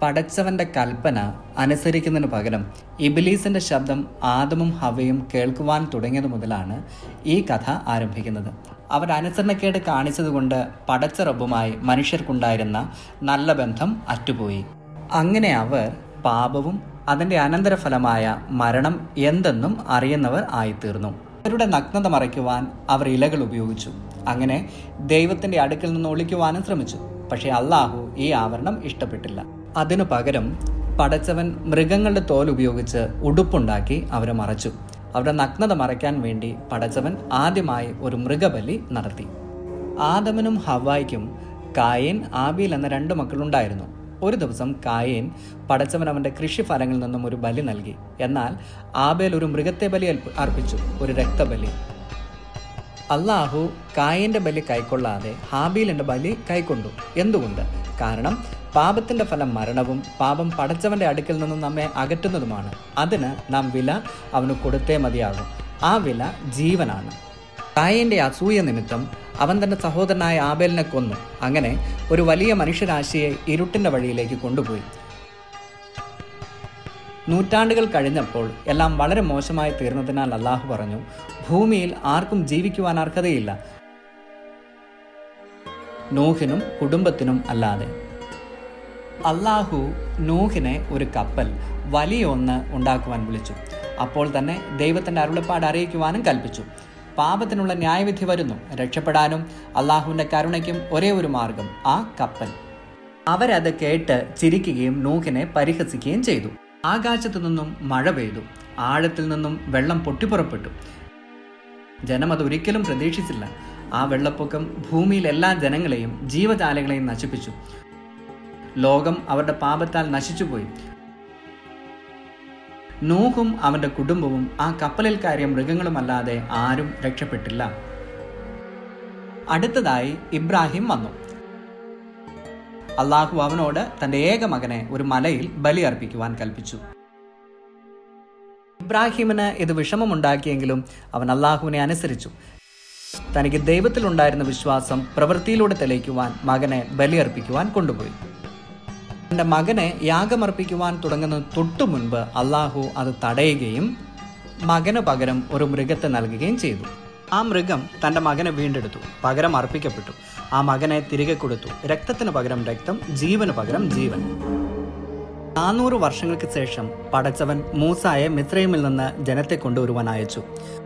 പടച്ചവന്റെ കൽപ്പന അനുസരിക്കുന്നതിന് പകരം ഇബിലീസിന്റെ ശബ്ദം ആദമും ഹവയും കേൾക്കുവാൻ തുടങ്ങിയത് മുതലാണ് ഈ കഥ ആരംഭിക്കുന്നത് അവർ അനുസരണക്കേട് കാണിച്ചതുകൊണ്ട് പടച്ച റബ്ബുമായി മനുഷ്യർക്കുണ്ടായിരുന്ന നല്ല ബന്ധം അറ്റുപോയി അങ്ങനെ അവർ പാപവും അതിന്റെ അനന്തരഫലമായ മരണം എന്തെന്നും അറിയുന്നവർ ആയിത്തീർന്നു അവരുടെ നഗ്നത മറയ്ക്കുവാൻ അവർ ഇലകൾ ഉപയോഗിച്ചു അങ്ങനെ ദൈവത്തിന്റെ അടുക്കൽ നിന്ന് ഒളിക്കുവാനും ശ്രമിച്ചു പക്ഷേ അള്ളാഹു ഈ ആവരണം ഇഷ്ടപ്പെട്ടില്ല അതിനു പകരം പടച്ചവൻ മൃഗങ്ങളുടെ തോൽ ഉപയോഗിച്ച് ഉടുപ്പുണ്ടാക്കി അവരെ മറച്ചു അവരുടെ നഗ്നത മറയ്ക്കാൻ വേണ്ടി പടച്ചവൻ ആദ്യമായി ഒരു മൃഗബലി നടത്തി ആദമനും ഹവായ്ക്കും കായേൻ ആബീൽ എന്ന രണ്ട് മക്കളുണ്ടായിരുന്നു ഒരു ദിവസം കായേൻ പടച്ചവൻ അവന്റെ കൃഷിഫലങ്ങളിൽ നിന്നും ഒരു ബലി നൽകി എന്നാൽ ആബേൽ ഒരു മൃഗത്തെ ബലി അർപ്പ- അർപ്പിച്ചു ഒരു രക്തബലി അള്ളാഹു കായന്റെ ബലി കൈക്കൊള്ളാതെ ഹാബീലിന്റെ ബലി കൈക്കൊണ്ടു എന്തുകൊണ്ട് കാരണം പാപത്തിന്റെ ഫലം മരണവും പാപം പടച്ചവന്റെ അടുക്കൽ നിന്നും നമ്മെ അകറ്റുന്നതുമാണ് അതിന് നാം വില അവന് കൊടുത്തേ മതിയാകും ആ വില ജീവനാണ് കായന്റെ അസൂയ നിമിത്തം അവൻ തന്റെ സഹോദരനായ ആബേലിനെ കൊന്നു അങ്ങനെ ഒരു വലിയ മനുഷ്യരാശിയെ ഇരുട്ടിന്റെ വഴിയിലേക്ക് കൊണ്ടുപോയി നൂറ്റാണ്ടുകൾ കഴിഞ്ഞപ്പോൾ എല്ലാം വളരെ മോശമായി തീർന്നതിനാൽ അള്ളാഹു പറഞ്ഞു ഭൂമിയിൽ ആർക്കും ജീവിക്കുവാൻ അർഹതയില്ല നൂഹിനും കുടുംബത്തിനും അല്ലാതെ അള്ളാഹു നൂഹിനെ ഒരു കപ്പൽ വലിയ ഒന്ന് ഉണ്ടാക്കുവാൻ വിളിച്ചു അപ്പോൾ തന്നെ ദൈവത്തിന്റെ അരുളപ്പാട് അറിയിക്കുവാനും കൽപ്പിച്ചു പാപത്തിനുള്ള ന്യായവിധി വരുന്നു രക്ഷപ്പെടാനും അള്ളാഹുവിന്റെ കരുണയ്ക്കും ഒരേ ഒരു മാർഗം ആ കപ്പൽ അവരത് കേട്ട് ചിരിക്കുകയും നൂഹിനെ പരിഹസിക്കുകയും ചെയ്തു ആകാശത്തു നിന്നും മഴ പെയ്തു ആഴത്തിൽ നിന്നും വെള്ളം പൊട്ടിപ്പുറപ്പെട്ടു ജനം അത് ഒരിക്കലും പ്രതീക്ഷിച്ചില്ല ആ വെള്ളപ്പൊക്കം ഭൂമിയിൽ എല്ലാ ജനങ്ങളെയും ജീവജാലങ്ങളെയും നശിപ്പിച്ചു ലോകം അവരുടെ പാപത്താൽ നശിച്ചുപോയി നൂഹും അവന്റെ കുടുംബവും ആ കപ്പലിൽ കയറിയ മൃഗങ്ങളുമല്ലാതെ ആരും രക്ഷപ്പെട്ടില്ല അടുത്തതായി ഇബ്രാഹിം വന്നു അള്ളാഹു അവനോട് തന്റെ ഏക മകനെ ഒരു മലയിൽ ബലി അർപ്പിക്കുവാൻ കൽപ്പിച്ചു ഇബ്രാഹിമിന് ഇത് വിഷമമുണ്ടാക്കിയെങ്കിലും അവൻ അള്ളാഹുവിനെ അനുസരിച്ചു തനിക്ക് ദൈവത്തിലുണ്ടായിരുന്ന വിശ്വാസം പ്രവൃത്തിയിലൂടെ തെളിയിക്കുവാൻ മകനെ ബലിയർപ്പിക്കുവാൻ കൊണ്ടുപോയി തന്റെ മകനെ യാഗമർപ്പിക്കുവാൻ തുടങ്ങുന്ന തൊട്ടു മുൻപ് അള്ളാഹു അത് തടയുകയും മകന് പകരം ഒരു മൃഗത്തെ നൽകുകയും ചെയ്തു ആ മൃഗം തന്റെ മകനെ വീണ്ടെടുത്തു പകരം അർപ്പിക്കപ്പെട്ടു ആ മകനെ തിരികെ കൊടുത്തു രക്തത്തിന് പകരം രക്തം ജീവന് പകരം ജീവൻ നാനൂറ് വർഷങ്ങൾക്ക് ശേഷം പടച്ചവൻ മൂസായെ മിത്രൈമിൽ നിന്ന് ജനത്തെ കൊണ്ടുവരുവാൻ അയച്ചു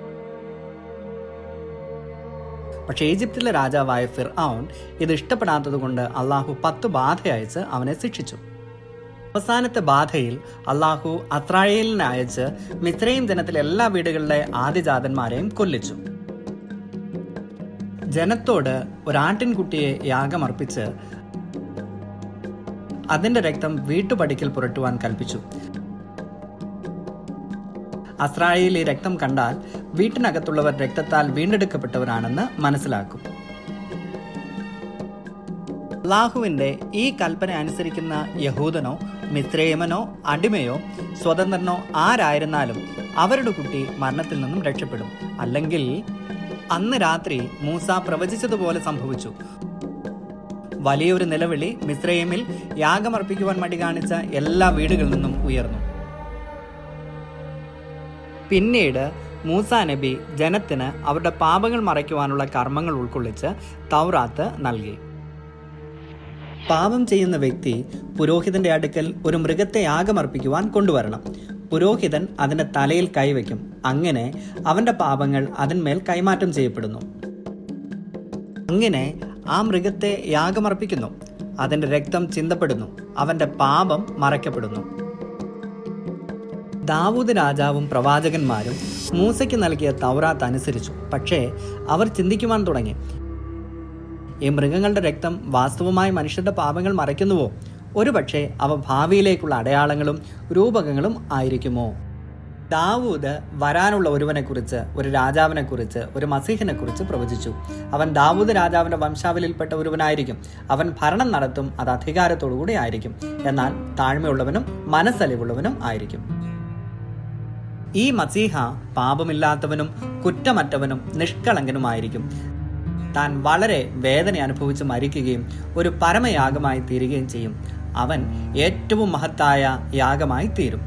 പക്ഷേ ഈജിപ്തിലെ രാജാവായ ഫിർ ഔൻ ഇത് ഇഷ്ടപ്പെടാത്തതുകൊണ്ട് അള്ളാഹു പത്ത് ബാധ അയച്ച് അവനെ ശിക്ഷിച്ചു അവസാനത്തെ ബാധയിൽ അള്ളാഹു അത്രായേലിനെ അയച്ച് മിത്രയും ജനത്തിലെ എല്ലാ വീടുകളിലെ ആദിജാതന്മാരെയും കൊല്ലിച്ചു ജനത്തോട് ഒരാട്ടിൻകുട്ടിയെ യാഗമർപ്പിച്ച് അതിന്റെ രക്തം വീട്ടുപടിക്കൽ പുരട്ടുവാൻ കൽപ്പിച്ചു അസ്രായേൽ ഈ രക്തം കണ്ടാൽ വീട്ടിനകത്തുള്ളവർ രക്തത്താൽ വീണ്ടെടുക്കപ്പെട്ടവരാണെന്ന് മനസ്സിലാക്കും അള്ളാഹുവിന്റെ ഈ കൽപ്പന അനുസരിക്കുന്ന യഹൂദനോ മിത്രേമനോ അടിമയോ സ്വതന്ത്രനോ ആരായിരുന്നാലും അവരുടെ കുട്ടി മരണത്തിൽ നിന്നും രക്ഷപ്പെടും അല്ലെങ്കിൽ അന്ന് രാത്രി മൂസ പ്രവചിച്ചതുപോലെ സംഭവിച്ചു വലിയൊരു നിലവിളി മിസ്രൈമിൽ യാഗമർപ്പിക്കുവാൻ മടി കാണിച്ച എല്ലാ വീടുകളിൽ നിന്നും ഉയർന്നു പിന്നീട് മൂസ നബി ജനത്തിന് അവരുടെ പാപങ്ങൾ മറയ്ക്കുവാനുള്ള കർമ്മങ്ങൾ ഉൾക്കൊള്ളിച്ച് തൗറാത്ത് നൽകി പാപം ചെയ്യുന്ന വ്യക്തി പുരോഹിതന്റെ അടുക്കൽ ഒരു മൃഗത്തെ യാഗമർപ്പിക്കുവാൻ കൊണ്ടുവരണം പുരോഹിതൻ അതിന്റെ തലയിൽ കൈവയ്ക്കും അങ്ങനെ അവന്റെ പാപങ്ങൾ അതിന്മേൽ കൈമാറ്റം ചെയ്യപ്പെടുന്നു അങ്ങനെ ആ മൃഗത്തെ യാഗമർപ്പിക്കുന്നു അതിന്റെ രക്തം ചിന്തപ്പെടുന്നു അവന്റെ പാപം മറയ്ക്കപ്പെടുന്നു ദാവൂദ് രാജാവും പ്രവാചകന്മാരും മൂസയ്ക്ക് നൽകിയ തൗറാത്ത് അനുസരിച്ചു പക്ഷേ അവർ ചിന്തിക്കുവാൻ തുടങ്ങി ഈ മൃഗങ്ങളുടെ രക്തം വാസ്തവമായി മനുഷ്യരുടെ പാപങ്ങൾ മറയ്ക്കുന്നുവോ ഒരുപക്ഷെ അവ ഭാവിയിലേക്കുള്ള അടയാളങ്ങളും രൂപകങ്ങളും ആയിരിക്കുമോ ദാവൂദ് വരാനുള്ള ഒരുവനെക്കുറിച്ച് ഒരു രാജാവിനെക്കുറിച്ച് ഒരു മസീഹിനെക്കുറിച്ച് പ്രവചിച്ചു അവൻ ദാവൂദ് രാജാവിന്റെ വംശാവലിയിൽപ്പെട്ട ഒരുവനായിരിക്കും അവൻ ഭരണം നടത്തും അത് അധികാരത്തോടുകൂടി ആയിരിക്കും എന്നാൽ താഴ്മയുള്ളവനും മനസ്സലിവുള്ളവനും ആയിരിക്കും ഈ മസീഹ പാപമില്ലാത്തവനും കുറ്റമറ്റവനും നിഷ്കളങ്കനുമായിരിക്കും താൻ വളരെ വേദന അനുഭവിച്ച് മരിക്കുകയും ഒരു പരമയാഗമായി തീരുകയും ചെയ്യും അവൻ ഏറ്റവും മഹത്തായ യാഗമായി തീരും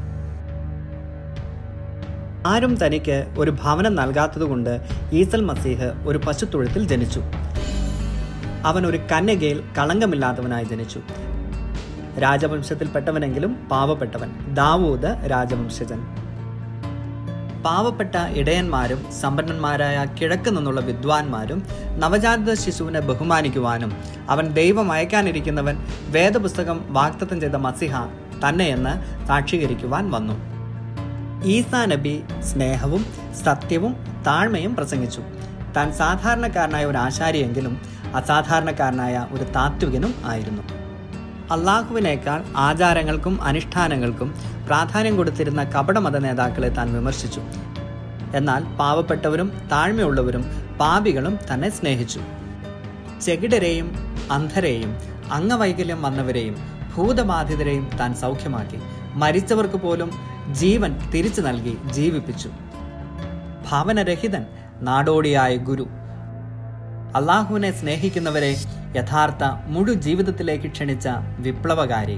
ആരും തനിക്ക് ഒരു ഭവനം നൽകാത്തതുകൊണ്ട് ഈസൽ മസീഹ് ഒരു പശുത്തൊഴുത്തിൽ ജനിച്ചു അവൻ ഒരു കന്യകയിൽ കളങ്കമില്ലാത്തവനായി ജനിച്ചു രാജവംശത്തിൽപ്പെട്ടവനെങ്കിലും പാവപ്പെട്ടവൻ ദാവൂദ് രാജവംശജൻ പാവപ്പെട്ട ഇടയന്മാരും സമ്പന്നന്മാരായ കിഴക്ക് നിന്നുള്ള വിദ്വാൻമാരും നവജാത ശിശുവിനെ ബഹുമാനിക്കുവാനും അവൻ ദൈവം അയക്കാനിരിക്കുന്നവൻ വേദപുസ്തകം വാക്തത്വം ചെയ്ത മസിഹ തന്നെയെന്ന് സാക്ഷീകരിക്കുവാൻ വന്നു ഈസാ നബി സ്നേഹവും സത്യവും താഴ്മയും പ്രസംഗിച്ചു താൻ സാധാരണക്കാരനായ ഒരു ആശാരിയെങ്കിലും അസാധാരണക്കാരനായ ഒരു താത്വികനും ആയിരുന്നു അള്ളാഹുവിനേക്കാൾ ആചാരങ്ങൾക്കും അനുഷ്ഠാനങ്ങൾക്കും പ്രാധാന്യം കൊടുത്തിരുന്ന കപടമത നേതാക്കളെ താൻ വിമർശിച്ചു എന്നാൽ പാവപ്പെട്ടവരും താഴ്മയുള്ളവരും പാപികളും തന്നെ സ്നേഹിച്ചു ചെകിടരെയും അന്ധരെയും അംഗവൈകല്യം വന്നവരെയും ഭൂതബാധിതരെയും താൻ സൗഖ്യമാക്കി മരിച്ചവർക്ക് പോലും ജീവൻ തിരിച്ചു നൽകി ജീവിപ്പിച്ചു ഭവനരഹിതൻ നാടോടിയായ ഗുരു അള്ളാഹുവിനെ സ്നേഹിക്കുന്നവരെ യഥാർത്ഥ മുഴു ജീവിതത്തിലേക്ക് ക്ഷണിച്ച വിപ്ലവകാരി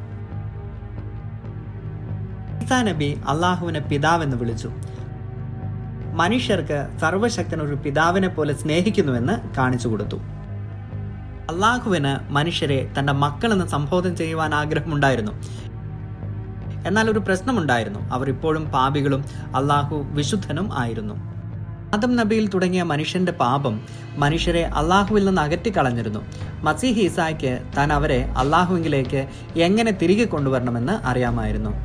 ഈസാ നബി അള്ളാഹുവിനെ പിതാവെന്ന് വിളിച്ചു മനുഷ്യർക്ക് സർവശക്തൻ ഒരു പിതാവിനെ പോലെ സ്നേഹിക്കുന്നുവെന്ന് കാണിച്ചു കൊടുത്തു അള്ളാഹുവിന് മനുഷ്യരെ തന്റെ മക്കളെന്ന് സംബോധന ചെയ്യുവാൻ ആഗ്രഹമുണ്ടായിരുന്നു എന്നാൽ ഒരു പ്രശ്നമുണ്ടായിരുന്നു അവർ ഇപ്പോഴും പാപികളും അള്ളാഹു വിശുദ്ധനും ആയിരുന്നു ആദം നബിയിൽ തുടങ്ങിയ മനുഷ്യന്റെ പാപം മനുഷ്യരെ അള്ളാഹുവിൽ നിന്ന് അകറ്റിക്കളഞ്ഞിരുന്നു മസീഹ് ഈസായ്ക്ക് താൻ അവരെ അള്ളാഹുവിലേക്ക് എങ്ങനെ തിരികെ കൊണ്ടുവരണമെന്ന് അറിയാമായിരുന്നു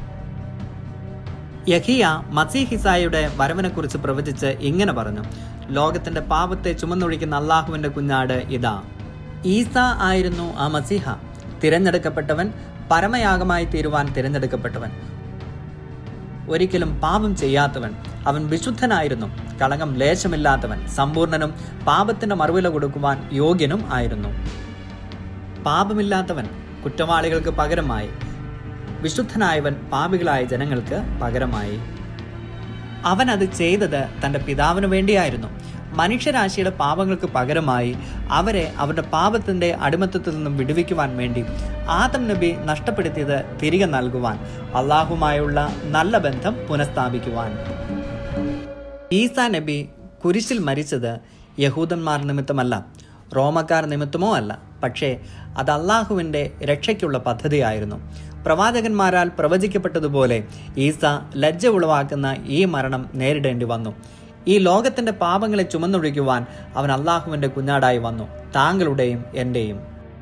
യഹിയ മസീഹ് ഇസായുടെ വരവിനെക്കുറിച്ച് പ്രവചിച്ച് ഇങ്ങനെ പറഞ്ഞു ലോകത്തിന്റെ പാപത്തെ ചുമന്നൊഴിക്കുന്ന അള്ളാഹുവിന്റെ കുഞ്ഞാട് ഇതാ ഈസ ആയിരുന്നു ആ മസീഹ തിരഞ്ഞെടുക്കപ്പെട്ടവൻ പരമയാഗമായി തീരുവാൻ തിരഞ്ഞെടുക്കപ്പെട്ടവൻ ഒരിക്കലും പാപം ചെയ്യാത്തവൻ അവൻ വിശുദ്ധനായിരുന്നു കളങ്കം ലേശമില്ലാത്തവൻ സമ്പൂർണനും പാപത്തിന്റെ മറുവില കൊടുക്കുവാൻ യോഗ്യനും ആയിരുന്നു പാപമില്ലാത്തവൻ കുറ്റവാളികൾക്ക് പകരമായി വിശുദ്ധനായവൻ പാപികളായ ജനങ്ങൾക്ക് പകരമായി അവൻ അത് ചെയ്തത് തന്റെ പിതാവിന് വേണ്ടിയായിരുന്നു മനുഷ്യരാശിയുടെ പാപങ്ങൾക്ക് പകരമായി അവരെ അവരുടെ പാപത്തിന്റെ അടിമത്തത്തിൽ നിന്നും വിടുവിക്കുവാൻ വേണ്ടി ആദം നബി നഷ്ടപ്പെടുത്തിയത് തിരികെ നൽകുവാൻ അള്ളാഹുമായുള്ള നല്ല ബന്ധം പുനഃസ്ഥാപിക്കുവാൻ ഈസാ നബി കുരിശിൽ മരിച്ചത് യഹൂദന്മാർ നിമിത്തമല്ല റോമക്കാർ നിമിത്തമോ അല്ല പക്ഷേ അത് അള്ളാഹുവിൻ്റെ രക്ഷയ്ക്കുള്ള പദ്ധതിയായിരുന്നു പ്രവാചകന്മാരാൽ പ്രവചിക്കപ്പെട്ടതുപോലെ ഈസ ലജ്ജ ഉളവാക്കുന്ന ഈ മരണം നേരിടേണ്ടി വന്നു ഈ ലോകത്തിന്റെ പാപങ്ങളെ ചുമന്നൊഴിക്കുവാൻ അവൻ അള്ളാഹുവിന്റെ കുഞ്ഞാടായി വന്നു താങ്കളുടെയും എന്റെയും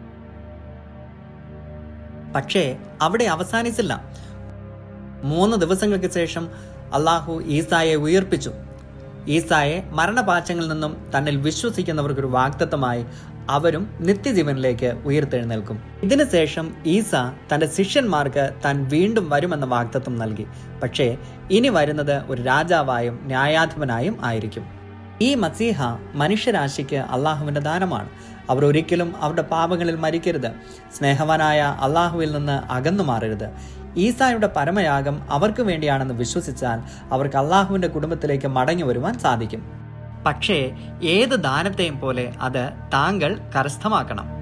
പക്ഷേ അവിടെ അവസാനിച്ചില്ല മൂന്ന് ദിവസങ്ങൾക്ക് ശേഷം അള്ളാഹു ഈസായെ ഉയർപ്പിച്ചു ഈസായെ മരണപാച്ചങ്ങളിൽ നിന്നും തന്നിൽ വിശ്വസിക്കുന്നവർക്കൊരു വാഗ്ദത്തമായി അവരും നിത്യജീവനിലേക്ക് ഉയർത്തെഴുന്നേൽക്കും ഇതിനു ശേഷം ഈസ തന്റെ ശിഷ്യന്മാർക്ക് താൻ വീണ്ടും വരുമെന്ന വാഗ്ദത്തം നൽകി പക്ഷേ ഇനി വരുന്നത് ഒരു രാജാവായും ന്യായാധിപനായും ആയിരിക്കും ഈ മസീഹ മനുഷ്യരാശിക്ക് അള്ളാഹുവിന്റെ ദാനമാണ് അവർ ഒരിക്കലും അവരുടെ പാപങ്ങളിൽ മരിക്കരുത് സ്നേഹവാനായ അള്ളാഹുവിൽ നിന്ന് അകന്നു മാറരുത് ഈസായുടെ പരമയാഗം അവർക്ക് വേണ്ടിയാണെന്ന് വിശ്വസിച്ചാൽ അവർക്ക് അള്ളാഹുവിന്റെ കുടുംബത്തിലേക്ക് മടങ്ങി വരുവാൻ സാധിക്കും പക്ഷേ ഏത് ദാനത്തെയും പോലെ അത് താങ്കൾ കരസ്ഥമാക്കണം